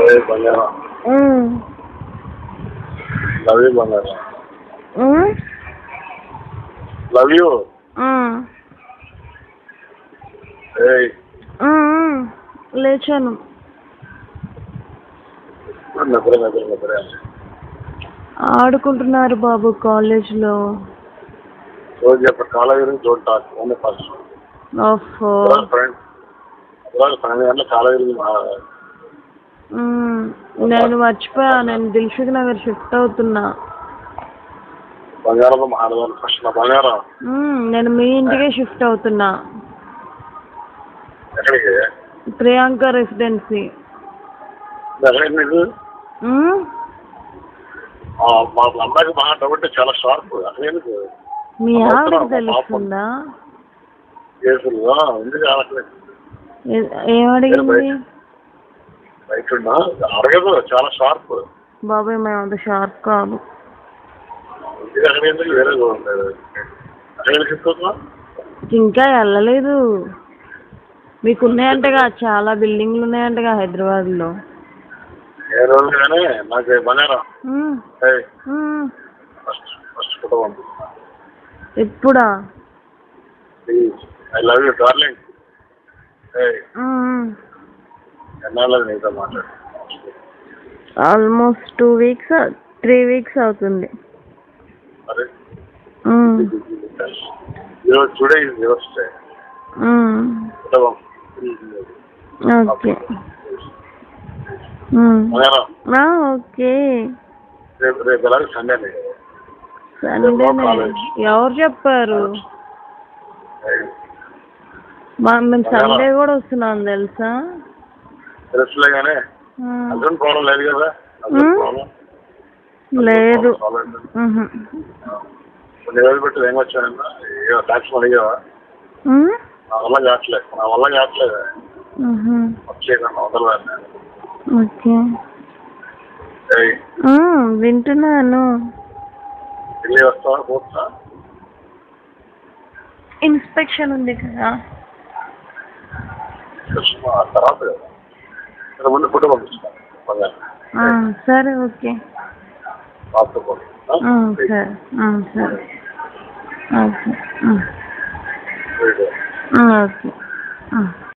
ఏ బంగారం ఉమ్. Love you బంగారం ఉమ్? Love you ఉమ్. ఏయ్ ఉమ్, ఉమ్. లేచాను నిద్ర నిద్ర నిద్ర ఆడుకుంటున్నారు బాబు కాలేజ్లో రోజు చెప్ప కాలేజ్ గురించి డోంట్ టాక్ ఓన్లీ ఫస్ట్ ఓఫో ఫ్రెండ్ ఇవాళ పన్నెండు గంటల కాలేజ్ గురించి మాట్లాడాలి ఉమ్. నేను మర్చిపోయా నేను దిల్సుఖ్ నగర్ షిఫ్ట్ అవుతున్నా బంగారంతో మాట్లాడాలి ఫస్ట్ నా బంగారం ఉమ్, నేను మీ ఇంటికే షిఫ్ట్ అవుతున్నా ఎక్కడికి ప్రియాంక రెసిడెన్సీ ఎక్కడికి నీకు ఉమ్? ఆ, మా అమ్మాయికి బాగా డబ్బుంటే చాలా షార్ప్ అక్కడ ఎందుకు మీ ఆవిడకి తెలుస్తుందా కేసులు ఆ, ఎందుకు ఆడట్లేదు ఏ- ఏమడిగింది బయట ఉన్నా అడగదు చాలా షార్ప్ బాబాయ్ మేము అంత షార్ప్ కాదు ఎందుకు అక్కడ ఎందుకు వేరే ఉండదు అక్కడ ఎందుకు తీసుకొస్తున్నా ఇంకా వెళ్ళలేదు మీకు ఉన్నాయంటగా చాలా బిల్డింగ్లు ఉన్నాయంటగా హైదరాబాద్లో ఏ రోజు కానీ నాకు బంగారం ఉమ్, ఏయ్, ఉమ్. ఫస్ట్ ఫస్ట్ ఫోటో పంపు ఎప్పుడా please I love you darling um. ఎన్నాళ్ళు నీతో మాట్లాడు almost two weeks three weeks అవుతుంది మరి ఉమ్, ఈరోజు today is your stay um. Photo పంపు ఓకే ఉమ్. బంగారం ఆ, ఓకే రేపు రేపు ఎలాగో సండే సండేనే ఎవరు చెప్పారు మా- మేము సండే కూడా వస్తున్నాం తెలుసా తెలుసులే కానీ ఆ, హస్బెండ్ ప్రాబ్లం లేదు కదా Hmm? హస్బెండ్ ప్రాబ్లం లేదు ఉహు. కొన్ని రోజులు పెట్టి ఏం వచ్చానన్నా ఏమో ట్యాక్స్ అడిగావా ఉమ్? నా వల్ల కావట్లేదు నా వల్ల కావట్లేదు ఉహు. వచ్చేయకుండా వందల వేల ఓకే ఏయ్, ఉమ్, వింటున్నాను ఢిల్లీ వస్తావా పోతా ఇన్స్పెక్షన్ ఉంది కదా ఆ తర్వాత కదా ఇక్కడ ముందు ఫోటో పంపిస్తాను బంగారు ఆ, సరే ఓకే పాపతో పాటు ఆ, సరే ఆ, సరే ఓకే ఆ, వెరీ గుడ్. ఆ, ఓకే ఆ.